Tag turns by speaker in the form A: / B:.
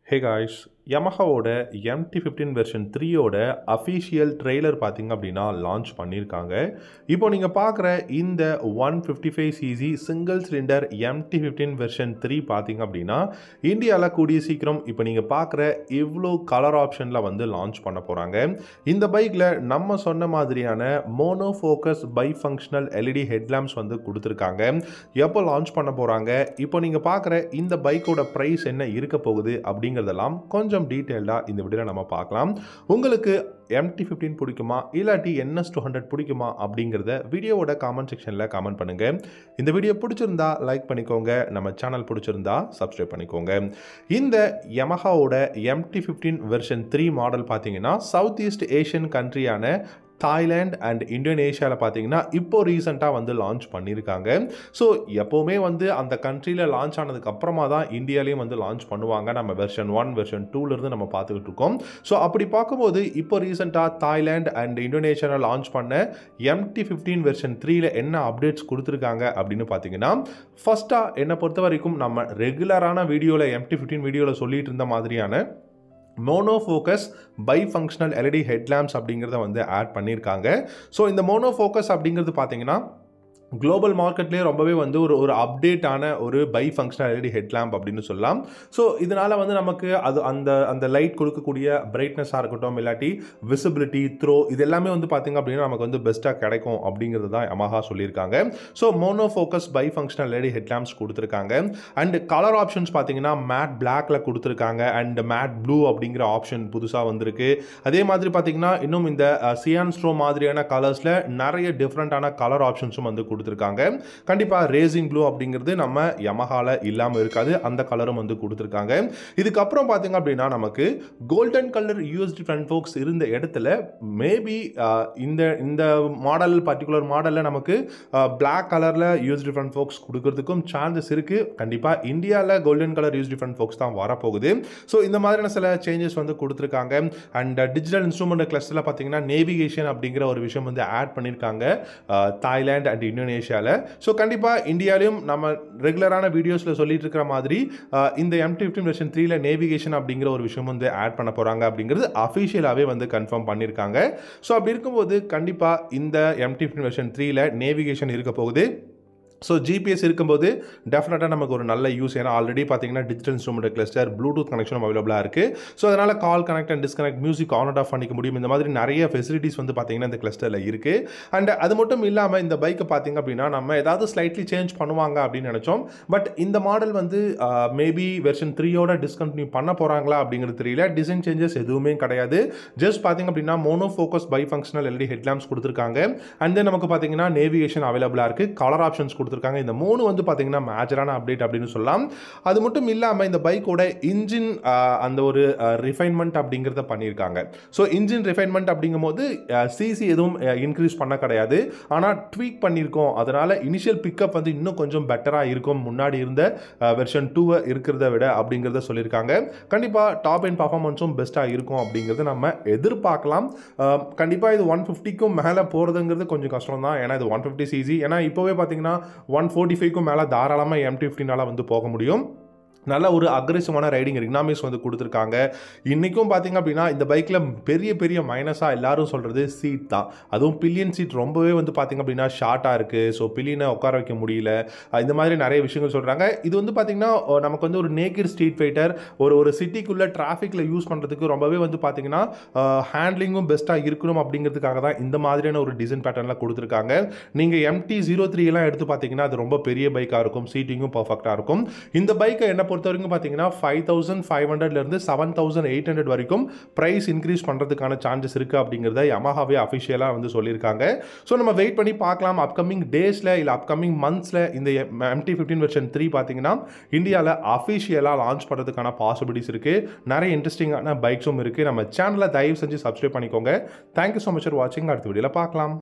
A: ஹே guys யமஹாவோட MT fifteen version த்ரீயோட official trailer பார்த்தீங்க அப்படின்னா லான்ச் பண்ணியிருக்காங்க இப்போ நீங்கள் பார்க்குற இந்த one fifty five CC single cylinder MT fifteen version three பார்த்தீங்க அப்படின்னா இந்தியாவில் கூடிய சீக்கிரம் இப்போ நீங்கள் பார்க்குற இவ்வளோ கலர் ஆப்ஷனில் வந்து லான்ச் பண்ண போகிறாங்க இந்த பைக்கில் நம்ம சொன்ன மாதிரியான mono focus bi functional LED headlamps வந்து கொடுத்துருக்காங்க எப்போ லான்ச் பண்ண போகிறாங்க இப்போ நீங்கள் பார்க்குற இந்த பைக்கோட ப்ரைஸ் என்ன இருக்க போகுது அப்படிங்கிறதெல்லாம் கொஞ்சம் டீட்டெயில்டாக இந்த வீடியோவில் நம்ம பார்க்கலாம் உங்களுக்கு எம்டி ஃபிஃப்டீன் பிடிக்குமா இல்லாட்டி என்எஸ் டூ ஹண்ட்ரட் பிடிக்குமா அப்படிங்கிறத வீடியோவோட காமெண்ட் செக்ஷனில் காமெண்ட் பண்ணுங்கள் இந்த வீடியோ பிடிச்சிருந்தா லைக் பண்ணிக்கோங்க நம்ம சேனல் பிடிச்சிருந்தா சப்ஸ்கிரைப் பண்ணிக்கோங்க இந்த யமஹாவோட MT fifteen version three model பார்த்தீங்கன்னா சவுத் ஈஸ்ட் ஏஷியன் கண்ட்ரியான தாய்லாந்து அண்ட் இந்தோனேஷியாவில் பார்த்தீங்கன்னா இப்போ ரீசெண்டாக வந்து லான்ச் பண்ணியிருக்காங்க ஸோ எப்போவுமே வந்து அந்த கண்ட்ரியில் லான்ச் ஆனதுக்கு அப்புறமா தான் இந்தியாலேயும் வந்து லான்ச் பண்ணுவாங்க நம்ம வெர்ஷன் ஒன் வெர்ஷன் டூலேருந்து நம்ம பார்த்துக்கிட்டு இருக்கோம் ஸோ அப்படி பார்க்கும்போது இப்போ ரீசெண்டாக தாய்லாந்து அண்ட் இந்தோனேஷியாவில் லான்ச் பண்ண எம்டி ஃபிஃப்டீன் வெர்ஷன் த்ரீல என்ன அப்டேட்ஸ் கொடுத்துருக்காங்க அப்படின்னு பார்த்தீங்கன்னா ஃபஸ்ட்டாக என்னை பொறுத்த வரைக்கும் நம்ம ரெகுலரான வீடியோவில் எம்டி ஃபிஃப்டீன் வீடியோவில் சொல்லிட்டு இருந்த மாதிரியான mono focus bi functional LED headlamps அப்படிங்கிறத வந்து ஆட் பண்ணியிருக்காங்க ஸோ இந்த மோனோ ஃபோக்கஸ் அப்படிங்கிறது பார்த்தீங்கன்னா குளோபல் மார்க்கெட்லேயே ரொம்பவே வந்து ஒரு ஒரு அப்டேட்டான ஒரு பை ஃபங்க்ஷனல் எல்இடி ஹெட்லாம்ப் அப்படின்னு சொல்லலாம் ஸோ இதனால் வந்து நமக்கு அது அந்த அந்த லைட் கொடுக்கக்கூடிய பிரைட்னஸாக இருக்கட்டும் இல்லாட்டி விசிபிலிட்டி த்ரோ இது எல்லாமே வந்து பார்த்திங்க அப்படின்னா நமக்கு வந்து பெஸ்ட்டாக கிடைக்கும் அப்படிங்கிறது தான் யமஹா சொல்லியிருக்காங்க so mono focus bi functional LED headlamps கொடுத்துருக்காங்க அண்ட் கலர் ஆப்ஷன்ஸ் பார்த்தீங்கன்னா மேட் பிளாக்ல கொடுத்துருக்காங்க அண்ட் மேட் ப்ளூ அப்படிங்கிற ஆப்ஷன் புதுசாக வந்திருக்கு அதே மாதிரி பார்த்தீங்கன்னா இன்னும் இந்த சியான் ஸ்ட்ரோ மாதிரியான கலர்ஸில் நிறைய டிஃப்ரெண்ட்டான கலர் ஆப்ஷன்ஸும் வந்து கொடுத்துருக்காங்க கண்டிப்பாக ரேசிங் ப்ளூ அப்படிங்கிறது நம்ம யமஹால இல்லாமல் இருக்காது அந்த கலரும் வந்து கொடுத்துருக்காங்க இதுக்கப்புறம் பார்த்தீங்க அப்படின்னா நமக்கு golden colour USD front forks இருந்த இடத்துல மேபி இந்த இந்த மாடல் பர்டிகுலர் மாடலில் நமக்கு பிளாக் கலரில் யூஎஸ்டி ஃப்ரண்ட் ஃபோக்ஸ் கொடுக்கறதுக்கும் சான்சஸ் இருக்குது கண்டிப்பாக இந்தியாவில் golden colour USD front forks தான் வரப்போகுது ஸோ இந்த மாதிரியான சில சேஞ்சஸ் வந்து கொடுத்துருக்காங்க அண்ட் டிஜிட்டல் இன்ஸ்ட்ருமெண்ட் கிளஸ்டரில் பார்த்தீங்கன்னா நேவிகேஷன் அப்படிங்கிற ஒரு விஷயம் வந்து ஆட் பண்ணியிருக்காங்க தாய்லாந்து அண்ட் இந்தோனேஷியாவில் ஸோ கண்டிப்பாக இந்தியாலையும் நம்ம ரெகுலரான வீடியோஸில் சொல்லிட்டு இருக்கிற மாதிரி இந்த எம்டி ஃபிஃப்டின் வெர்ஷன் த்ரீல நேவிகேஷன் அப்படிங்கிற ஒரு விஷயம் வந்து ஆட் பண்ண போகிறாங்க அப்படிங்கிறது அஃபிஷியலாகவே வந்து கன்ஃபார்ம் பண்ணியிருக்காங்க ஸோ அப்படி இருக்கும்போது கண்டிப்பாக இந்த எம்டி ஃபிஃப்டின் வெர்ஷன் த்ரீல நேவிகேஷன் இருக்க போகுது ஸோ ஜிபிஎஸ் இருக்கும்போது டெஃபினட்டாக நமக்கு ஒரு நல்ல யூஸ் ஏன்னா ஆல்ரெடி பார்த்தீங்கன்னா டிஜிட்டல் இன்ஸ்ட்ருமெண்ட் கிளஸ்டர் ப்ளூடூத் கனெக்ஷனும் அவைலபிளாக இருக்குது ஸோ அதனால் call connect and disconnect music on and off பண்ணிக்க முடியும் இந்த மாதிரி நிறைய ஃபெசிலிட்டிஸ் வந்து பார்த்தீங்கன்னா இந்த கிளஸ்டரில் இருக்குது அண்ட் அது மட்டும் இல்லாமல் இந்த பைக்கை பார்த்தீங்க அப்படின்னா நம்ம ஏதாவது ஸ்லைட்லி சேஞ்ச் பண்ணுவாங்க அப்படின்னு நினச்சோம் பட் இந்த மாடல் வந்து மேபி வெர்ஷன் த்ரீயோட டிஸ்கண்டினியூ பண்ண போகிறாங்களா அப்படிங்கிறது தெரியல டிசைன் சேஞ்சஸ் எதுவுமே கிடையாது ஜஸ்ட் பார்த்தீங்க அப்படின்னா mono focus bi functional LED headlamps கொடுத்துருக்காங்க அண்ட் தென் நமக்கு பார்த்தீங்கன்னா நேவிகேஷன் அவைலபிளாக இருக்குது கலர் ஆப்ஷன்ஸ் கொடுத்துருக்காங்க இந்த மூணு வந்து பார்த்தீங்கன்னா மேஜரான அப்டேட் அப்படின்னு சொல்லலாம் அது மட்டும் இல்லாமல் இந்த பைக்கோட இன்ஜின் அந்த ஒரு ரிஃபைன்மெண்ட் அப்படிங்கிறத பண்ணியிருக்காங்க ஸோ இன்ஜின் ரிஃபைன்மெண்ட் அப்படிங்கும்போது சிசி எதுவும் இன்க்ரீஸ் பண்ண கிடையாது ஆனால் ட்வீக் பண்ணியிருக்கோம் அதனால் இனிஷியல் பிக்கப் வந்து இன்னும் கொஞ்சம் பெட்டராக இருக்கும் முன்னாடி இருந்த வெர்ஷன் டூவை இருக்கிறத விட அப்படிங்கிறத சொல்லியிருக்காங்க கண்டிப்பாக டாப் அண்ட் பர்ஃபார்மன்ஸும் பெஸ்ட்டாக இருக்கும் அப்படிங்கிறத நம்ம எதிர்பார்க்கலாம் கண்டிப்பாக இது ஒன் ஃபிஃப்டிக்கும் மேலே போகிறதுங்கிறது கொஞ்சம் கஷ்டம் தான் ஏன்னா இது ஒன் ஃபிஃப்டி சிசி ஏன்னா இப்போவே பார்த்தீங்கன்னா ஒன் ஃபோர்ட்டி ஃபைவ்க்கும் மேலே தாராளமாக எம்டி ஃபிஃப்டினால் வந்து போக முடியும் நல்ல ஒரு அக்ரெசிவான ரைடிங் எக்னாமிக்ஸ் வந்து கொடுத்துருக்காங்க இன்றைக்கும் பார்த்தீங்க அப்படின்னா இந்த பைக்கில் பெரிய பெரிய மைனஸாக எல்லாரும் சொல்கிறது சீட் தான் அதுவும் பில்லியன் சீட் ரொம்பவே வந்து பார்த்திங்க அப்படின்னா ஷார்ட்டாக இருக்குது ஸோ பில்லியனை உட்கார வைக்க முடியல இந்த மாதிரி நிறைய விஷயங்கள் சொல்கிறாங்க இது வந்து பார்த்திங்கன்னா நமக்கு வந்து ஒரு நேக்கர் ஸ்ட்ரீட் ஃபைட்டர் ஒரு ஒரு சிட்டிக்குள்ளே டிராஃபிக்கில் யூஸ் பண்ணுறதுக்கு ரொம்பவே வந்து பார்த்திங்கன்னா ஹேண்ட்லிங்கும் பெஸ்ட்டாக இருக்கணும் அப்படிங்கிறதுக்காக தான் இந்த மாதிரியான ஒரு டிசைன் பேட்டர்னில் கொடுத்துருக்காங்க நீங்கள் எம்டி ஜீரோ த்ரீ எல்லாம் எடுத்து பார்த்தீங்கன்னா அது ரொம்ப பெரிய பைக்காக இருக்கும் சீட்டிங்கும் பர்ஃபெக்டாக இருக்கும் இந்த பைக்கை என்ன பொறுத்த வரைக்கும் பார்த்தீங்கன்னா ஃபைவ் தௌசண்ட் ஃபைவ் ஹண்ட்ரட்லேருந்து செவன் தௌசண்ட் எயிட் ஹண்ட்ரட் வரைக்கும் ப்ரைஸ் இன்க்ரீஸ் பண்ணுறதுக்கான சான்சஸ் இருக்குது அப்படிங்கிறத யமஹாவே அஃபிஷியலாக வந்து சொல்லியிருக்காங்க ஸோ நம்ம வெயிட் பண்ணி பார்க்கலாம் அப்கமிங் டேஸில் இல்லை அப்கமிங் மந்த்ஸில் இந்த எம்டி ஃபிஃப்டின் வெர்ஷன் த்ரீ பார்த்தீங்கன்னா இந்தியாவில் அஃபிஷியலாக லான்ச் பண்ணுறதுக்கான பாசிபிலிட்டிஸ் இருக்குது நிறைய இன்ட்ரெஸ்டிங்கான பைக்ஸும் இருக்குது நம்ம சேனலை தயவு செஞ்சு சப்ஸ்கிரைப் பண்ணிக்கோங்க தேங்க்யூ ஸோ மச் ஃபார் வாட்சிங் அடுத்த வீடியோவில் பார்க்கலாம்